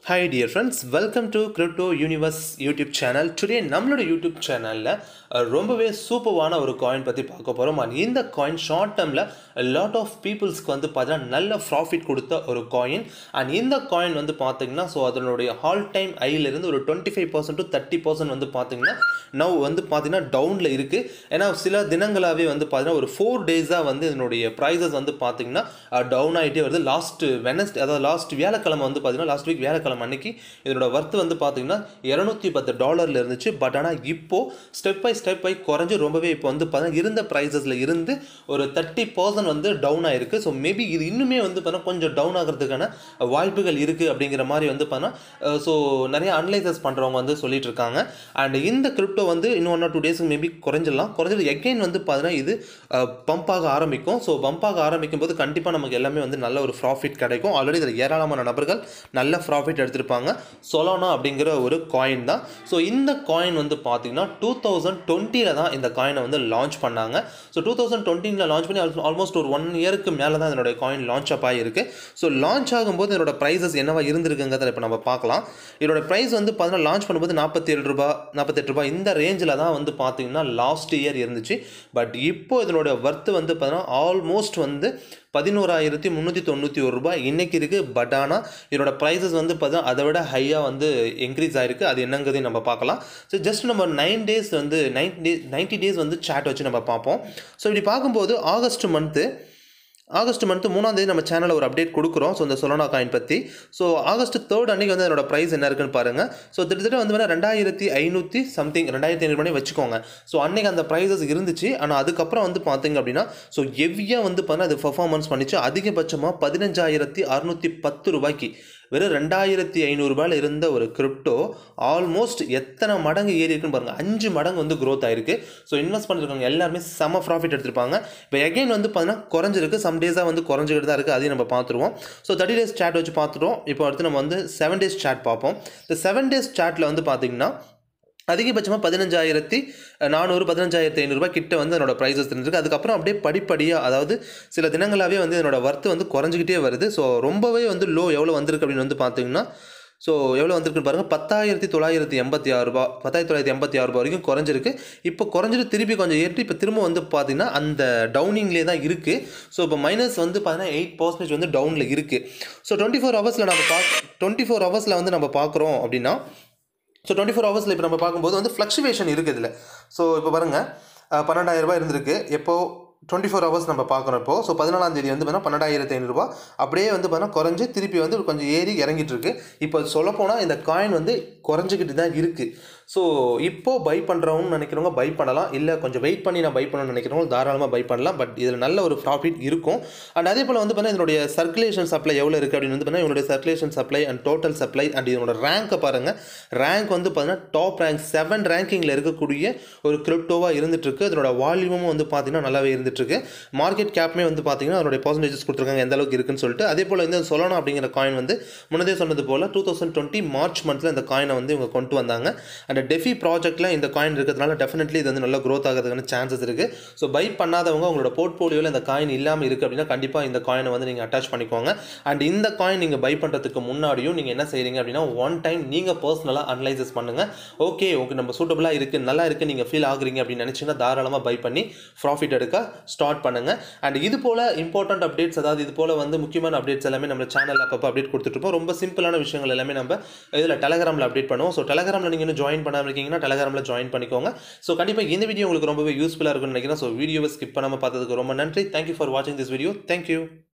hi dear friends welcome to crypto universe YouTube channel today நம்மளோட YouTube சேனலில் ரொம்பவே சூப்பர்வான ஒரு காயின் பற்றி பார்க்க போகிறோம் அண்ட் இந்த காயின் ஷார்ட் டேர்மில் லாட் ஆஃப் பீப்புள்ஸ்க்கு வந்து பார்த்தீங்கன்னா நல்ல ப்ராஃபிட் கொடுத்த ஒரு காயின் அண்ட் இந்த காயின் வந்து பார்த்தீங்கன்னா ஸோ அதனுடைய ஹால் டைம் ஐலேருந்து ஒரு twenty five percent to thirty percent வந்து பார்த்தீங்கன்னா நவ் வந்து பார்த்தீங்கன்னா டவுனில் இருக்குது ஏன்னா சில தினங்களாகவே வந்து பார்த்தீங்கன்னா ஒரு ஃபோர் டேஸாக வந்து இதனுடைய ப்ரைஸஸ் வந்து பார்த்தீங்கன்னா டவுன் ஆகிட்டே வருது லாஸ்ட் வெனஸ்டே அதாவது லாஸ்ட் வியாழக்கிழமை வந்து பார்த்தீங்கன்னா லாஸ்ட் வீக் வியாழக்கிழமை அன்னைக்கு இதனோட ஒர்த் வந்து பார்த்தீங்கன்னா இரநூத்தி பத்து டாலரில் இருந்துச்சு பட் ஆனால் இப்போது ஸ்டெப் பை ஸ்டெப் பை குறைஞ்சி ரொம்பவே இப்போ வந்து பார்த்தீங்கன்னா இருந்த ப்ரைஸஸில் இருந்து ஒரு தேர்ட்டி பர்சன்ட் வந்து டவுன் ஆயிருக்கு ஸோ மேபி இது இன்னுமே வந்து பார்த்தீங்கன்னா கொஞ்சம் டவுன் ஆகிறதுக்கான வாய்ப்புகள் இருக்குது அப்படிங்கிற மாதிரி வந்து பார்த்தீங்கன்னா ஸோ நிறைய அனலைசஸ் பண்ணுறவங்க வந்து சொல்லிட்டு இருக்காங்க அண்ட் இந்த கிரிப்டோ வந்து இன்னும் ஒன் ஆர் டூ டேஸ்க்கு மேபி குறைஞ்சிடலாம் குறைஞ்சது எகைன் வந்து பார்த்தீங்கன்னா இது பம்ப் ஆக ஆரம்பிக்கும் ஸோ பம்ப் ஆக ஆரம்பிக்கும் போது கண்டிப்பாக நமக்கு எல்லாமே வந்து நல்ல ஒரு ப்ராஃபிட் கிடைக்கும் ஆல்ரெடி இதில் ஏராளமான நபர்கள் நல்ல ப்ராஃபிட் எடுத்திருப்பாங்க சொலோனா அப்படிங்கிற ஒரு காயின் தான் ஸோ இந்த காயின் வந்து பார்த்தீங்கன்னா டூ தௌசண்ட் டுவெண்ட்டியில் தான் இந்த காயினை வந்து லான்ச் பண்ணாங்க ஸோ டூ தௌசண்ட் டுவெண்ட்டியில் லான்ச் பண்ணி ஆல்மோஸ்ட் ஒரு ஒன் இயருக்கு மேலே தான் இதனுடைய காயின் லான்ச் அப் ஆகிருக்கு ஸோ லான்ச் ஆகும்போது இதனோட ப்ரைஸஸ் என்னவா இருந்திருக்குங்கிறத இப்போ நம்ம பார்க்கலாம் இதோட ப்ரைஸ் வந்து பார்த்தீங்கன்னா லான்ச் பண்ணும்போது நாற்பத்தி ஏழு ரூபா நாற்பத்தெட்டு ரூபாய் இந்த ரேஞ்சில் தான் வந்து பார்த்தீங்கன்னா லாஸ்ட் இயர் இருந்துச்சு பட் இப்போ இதனோட ஒர்த்து வந்து பார்த்தீங்கன்னா ஆல்மோஸ்ட் வந்து பதினோராயிரத்தி முந்நூற்றி தொண்ணூற்றி ஒரு ரூபாய் இன்றைக்கி இருக்குது பட் ஆனால் இதோட ப்ரைஸஸ் வந்து பார்த்தீங்கன்னா அதை விட ஹையாக வந்து இன்க்ரீஸ் ஆகிருக்கு அது என்னங்கிறதையும் நம்ம பார்க்கலாம் ஸோ ஜஸ்ட் நம்ம நைன் டேஸ் வந்து நைன் டேஸ் நைன்ட்டி டேஸ் வந்து சேட் வச்சு நம்ம பார்ப்போம் ஸோ இப்படி பார்க்கும்போது ஆகஸ்ட் மந்த்து ஆகஸ்ட் மந்த்து மூணாம் தேதி நம்ம சேனலில் ஒரு அப்டேட் கொடுக்குறோம் ஸோ இந்த சொலோனா காயின் பற்றி ஸோ ஆகஸ்ட் தேர்ட் அன்றைக்கி வந்து அதனோட ப்ரைஸ் என்ன இருக்குன்னு பாருங்கள் ஸோ கிட்டத்தட்ட வந்து வேணால் ரெண்டாயிரத்தி ஐநூற்றி சம்திங் ரெண்டாயிரத்தி ஐநூறு மணி வச்சுக்கோங்க ஸோ அன்றைக்கி அந்த ப்ரைஸஸ் இருந்துச்சு ஆனால் அதுக்கப்புறம் வந்து பார்த்தீங்க அப்படின்னா ஸோ எவ்வியாக வந்து பார்த்தீங்கன்னா அது பர்ஃபார்மன்ஸ் பண்ணிச்சு அதிகபட்சமாக பதினஞ்சாயிரத்தி அறுநூற்றி பத்து ரூபாய்க்கு வெறும் ரெண்டாயிரத்தி ஐநூறுரூபாயில் இருந்த ஒரு கிரிப்டோ ஆல்மோஸ்ட் எத்தனை மடங்கு ஏறி இருக்குன்னு பாருங்கள் அஞ்சு மடங்கு வந்து க்ரோத் ஆயிருக்கு ஸோ இன்வெஸ்ட் பண்ணிருக்காங்க எல்லாருமே செம ப்ராஃபிட் எடுத்திருப்பாங்க இப்போ எகைன் வந்து பார்த்தீங்கன்னா குறைஞ்சிருக்கு சம் டேஸாக வந்து குறைஞ்சிக்கிட்டு தான் இருக்குது அதையும் நம்ம பார்த்துருவோம் ஸோ தேர்ட்டி டேஸ் சேட் வச்சு பார்த்துட்டோம் இப்போ அடுத்து நம்ம வந்து செவன் டேஸ் சேட் பார்ப்போம் இந்த செவன் டேஸ் சேட்டில் வந்து பார்த்திங்கன்னா அதிகபட்சமாக பதினஞ்சாயிரத்தி நானூறு பதினஞ்சாயிரத்தி ஐநூறுரூபா கிட்ட வந்து என்னோட ப்ரைஸஸ் இருந்திருக்கு அதுக்கப்புறம் அப்படியே படிப்படியாக அதாவது சில தினங்களாகவே வந்து என்னோட ஒர்த்து வந்து குறைஞ்சிக்கிட்டே வருது ஸோ ரொம்பவே வந்து லோ எவ்வளோ வந்திருக்கு அப்படின்னு வந்து பார்த்தீங்கன்னா ஸோ எவ்வளோ வந்திருக்குன்னு பாருங்கள் பத்தாயிரத்தி தொள்ளாயிரத்தி எண்பத்தி ஆறு ரூபா பத்தாயிரத்தி தொள்ளாயிரத்தி எண்பத்தி ஆறு ரூபா வரைக்கும் குறைஞ்சிருக்கு இப்போ குறைஞ்சிட்டு திருப்பி கொஞ்சம் ஏற்றி இப்போ திரும்ப வந்து பார்த்தீங்கன்னா அந்த டவுனிங்லேயே தான் இருக்குது ஸோ இப்போ மைனஸ் வந்து பார்த்தீங்கன்னா எயிட் பர்சன்டேஜ் வந்து டவுனில் இருக்குது ஸோ டுவெண்ட்டி ஃபோர் ஹவர்ஸில் நம்ம பார்க்க டுவெண்ட்டி ஃபோர் ஹவர்ஸில் வந்து நம்ம பார்க்குறோம் அப்படின்னா ஸோ டுவெண்ட்டி ஃபோர் ஹவர்ஸில் இப்போ நம்ம பார்க்கும்போது வந்து ஃப்ளக்சுவேஷன் இருக்குது இதில் ஸோ இப்போ பாருங்கள் பன்னெண்டாயிரரூபா இருந்திருக்கு எப்போது டுவெண்ட்டி ஃபோர் ஹவர்ஸ் நம்ம பார்க்குறோம் இப்போ ஸோ பதினாலாம் தேதி வந்து பார்த்தீங்கன்னா பன்னெண்டாயிரத்தி ஐநூறுரூபா அப்படியே வந்து பார்த்தீங்கன்னா குறைஞ்சி திருப்பி வந்து கொஞ்சம் ஏறி இறங்கிட்டு இருக்கு இப்போ சொல்லப்போனால் இந்த காயின் வந்து குறைஞ்சிக்கிட்டு தான் இருக்குது ஸோ இப்போது பை பண்ணுறவங்க நினைக்கிறவங்க பை பண்ணலாம் இல்லை கொஞ்சம் வெயிட் பண்ணி நான் பை பண்ணணும்னு நினைக்கிறவங்க தாராளமாக பை பண்ணலாம் பட் இதில் நல்ல ஒரு ப்ராஃபிட் இருக்கும் அண்ட் அதே போல் வந்து பார்த்தீங்கன்னா இதனுடைய சர்க்குலேஷன் சப்ளை எவ்வளோ இருக்குது அப்படின்னு வந்து பார்த்தீங்கன்னா இதனுடைய circulation supply and total supply and இதனோட ரேங்கை பாருங்கள் ரேங்க் வந்து பார்த்தீங்கன்னா டாப் ரேங்க் செவன் ரேங்கிங்கில் இருக்கக்கூடிய ஒரு கிரிப்டோவாக இருந்துகிட்ருக்கு அதனோட வால்யூமும் வந்து பார்த்தீங்கன்னா நல்லாவே இருந்துகிட்ருக்கு மார்க்கெட் கேப்புமே வந்து பார்த்தீங்கன்னா அதனுடைய பர்சன்டேஜஸ் கொடுத்துருக்காங்க எந்த அளவுக்கு இருக்குன்னு சொல்லிட்டு அதே போல் வந்து சொல்லணும் அப்படிங்கிற காயின் வந்து முன்னதே சொன்னது போல் டூ தௌசண்ட் டுவெண்ட்டி மார்ச் மந்தில் இந்த காயினை வந்து இவங்க கொண்டு வந்தாங்க அந்த டெஃபி ப்ராஜெக்ட்டில் இந்த காயின் இருக்கிறதுனால டெஃபினெட்லி இது வந்து நல்ல க்ரோத் ஆகிறதுக்கான சான்சஸ் இருக்குது ஸோ பை பண்ணாதவங்க உங்களோட போர்ட்போலியோவில் இந்த காயின் இல்லாமல் இருக்குது அப்படின்னா கண்டிப்பாக இந்த காயினை வந்து நீங்கள் அட்டாச் பண்ணிக்கோங்க அண்ட் இந்த காயின் நீங்கள் பை பண்ணுறதுக்கு முன்னாடியும் நீங்கள் என்ன செய்கிறீங்க அப்படின்னா ஒன் டைம் நீங்கள் பர்சனலாக அனலைசஸ் பண்ணுங்கள் ஓகே உங்களுக்கு நம்ம சூட்டபுளாக இருக்குது நல்லா இருக்குது நீங்கள் ஃபீல் ஆகுறீங்க அப்படின்னு நினச்சிங்கன்னா தாராளமாக பை பண்ணி ப்ராஃபிட் எடுக்க ஸ்டார்ட் பண்ணுங்கள் அண்ட் இது போல் இம்பார்ட்டன்ட் அப்டேட்ஸ் அதாவது இது போல் வந்து முக்கியமான அப்டேட்ஸ் எல்லாமே நம்ம சேனல் அப்பப்போ அப்டேட் கொடுத்துட்ருப்போம் ரொம்ப சிம்பிளான விஷயங்கள் எல்லாமே நம்ம இதில் டெலகிராமில் அப்டேட் பண்ணுவோம் ஸோ டெலகிராமில் நீங்கள் இன்னும் ஜாயின் பண்ணாமல் இருக்கீங்கன்னா டெலகிராமில் ஜாயின் பண்ணிக்கோங்க ஸோ கண்டிப்பாக இந்த வீடியோ உங்களுக்கு ரொம்பவே யூஸ்ஃபுல்லாக இருக்கும்னு நினைக்கிறேன் ஸோ வீடியோவை ஸ்கிப் பண்ணாமல் பார்த்ததுக்கு ரொம்ப நன்றி தேங்க்யூ ஃபார் வாட்சிங் திஸ் வீடியோ தேங்க்யூ